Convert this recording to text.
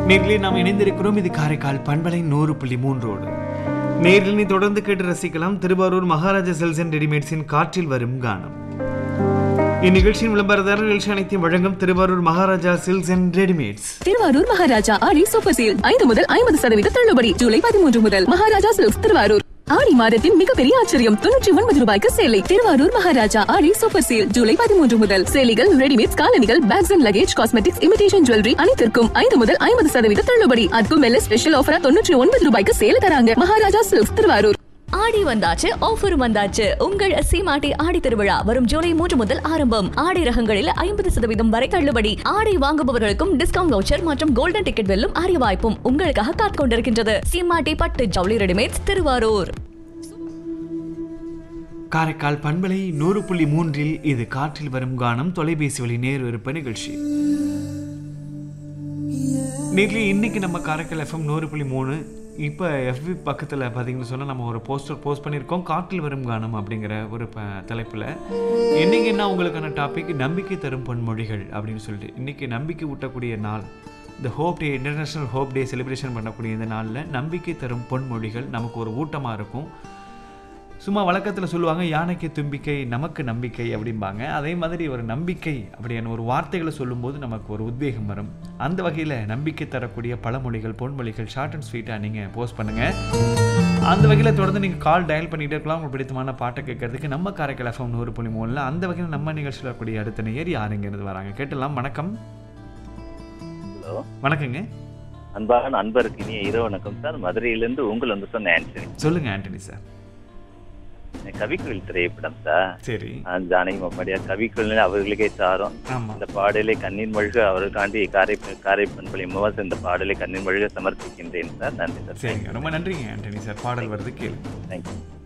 நேரில் நாம் இணைந்திருக்கிறோம் இது காரைக்கால் பண்பலை நூறு புள்ளி மூன்றோடு நேரில் நீ தொடர்ந்து கேட்டு ரசிக்கலாம் திருவாரூர் மகாராஜா செல்ஸ் அண்ட் ரெடிமேட்ஸின் காற்றில் வரும் கானம் இந்நிகழ்ச்சியின் விளம்பரதாரர் நிகழ்ச்சி அனைத்தையும் வழங்கும் Thiruvarur Maharaja silks and readymades Thiruvarur Maharaja Aadi super sale ஐந்து முதல் ஐம்பது சதவீத தள்ளுபடி ஜூலை பதிமூன்று முதல் மகாராஜா சில்க்ஸ் திருவாரூர் ஆடி மாதத்தின் மிகப்பெரிய ஆச்சரியம் தொண்ணூற்றி ஒன்பது ரூபாய்க்கு சேலை திருவாரூர் மகாராஜா ஆடி சூப்பர் சேல் ஜூலை பதிமூன்று முதல் சேலைகள் ரெடிமேட்ஸ் காலணிகள் bags and luggage cosmetics imitation jewellery அனைத்திற்கும் ஐந்து முதல் ஐம்பது சதவீத தள்ளுபடி அதுக்கும் மேல ஸ்பெஷல் ஆஃபரா தொண்ணூற்றி ஒன்பது ரூபாய்க்கு சேல தராங்க மகாராஜா சில்க்ஸ் திருவாரூர் ஆடி வந்தாச்சு ஆஃபர் வந்தாச்சு உங்கள் சீமாட்டி ஆடி திருவிழா வரும் ஜூலை மூன்று முதல் ஆரம்பம் ஆடி ரகங்களில் ஐம்பது சதவீதம் வரை தள்ளுபடி ஆடை வாங்குபவர்களுக்கும் டிஸ்கவுண்ட் வவுச்சர் மற்றும் கோல்டன் டிக்கெட் வெல்லும் அரிய வாய்ப்பும் உங்களுக்காக காத்துக் கொண்டிருக்கின்றது சீமாட்டி பட்டு ஜவுளி ரெடிமேட்ஸ் திருவாரூர் காரைக்கால் பண்பலை நூறு புள்ளி மூன்றில் இது காற்றில் வரும் கானம் தொலைபேசி வழி நேர் விருப்ப நிகழ்ச்சி நேரில் இன்னைக்கு நம்ம காரைக்கால் எஃப்எம் நூறு புள்ளி மூணு இப்போ எஃபி பக்கத்தில் பார்த்தீங்கன்னு சொன்னால் நம்ம ஒரு போஸ்டர் போஸ்ட் பண்ணியிருக்கோம் காற்றில் வரும் கானம் அப்படிங்கிற ஒரு ப தலைப்பில் இன்னைக்கு என்ன உங்களுக்கான டாபிக் நம்பிக்கை தரும் பொன்மொழிகள் அப்படின்னு சொல்லிட்டு இன்னைக்கு நம்பிக்கை ஊட்டக்கூடிய நாள் இந்த hope day international hope day celebration பண்ணக்கூடிய இந்த நாளில் நம்பிக்கை தரும் பொன்மொழிகள் நமக்கு ஒரு ஊட்டமாக இருக்கும் சும்மா வழக்கத்தில் சொல்லுவாங்க யானைக்கு தும்பிக்கை நமக்கு நம்பிக்கை அப்படிம்பாங்க அதே மாதிரி ஒரு நம்பிக்கை அப்படியான ஒரு வார்த்தைகளை சொல்லும்போது நமக்கு ஒரு உத்வேகம் வரும் அந்த வகையில் நம்பிக்கை தரக்கூடிய பழமொழிகள் பொன்மொழிகள் ஷார்ட் அண்ட் ஸ்வீட்டாக நீங்கள் போஸ்ட் பண்ணுங்கள் அந்த வகையில் தொடர்ந்து நீங்கள் கால் டயல் பண்ணிகிட்டே இருக்கலாம் உங்களுக்கு பிடித்தமான பாட்டை கேட்கறதுக்கு நம்ம காரைக்கால் எஃப்எம் நூறு புள்ளி மூணில் அந்த வகையில் நம்ம நிகழ்ச்சியில் இருக்கக்கூடிய அடுத்த நேர் யாருங்கிறது வராங்க கேட்டலாம் வணக்கம் ஹலோ வணக்கங்க அன்பான நண்பருக்கு இனிய இரவு வணக்கம் சார் மதுரையிலிருந்து உங்கள் வந்து சொன்ன ஆண்டனி சொல்லுங்கள் ஆண்டனி சார் கவிக்குயில் திரைப்படம் சார் சரி ஆ, ஜானகி மம்மாடியா கவிக்குயில் அவர்களுக்கே சாரம் ஆமாம் இந்த பாடலை கண்ணீர் மழ்க அவர்களுக்காண்டி காரை காரை பண்பலை முவாஸ் இந்த பாடலை கண்ணீர் மழ்க சமர்ப்பிக்கின்றேன் சார் நன்றி சார் சரிங்க ரொம்ப நன்றிங்க ஆண்டனி சார் பாடல் வருது கேளுங்க தேங்க்யூ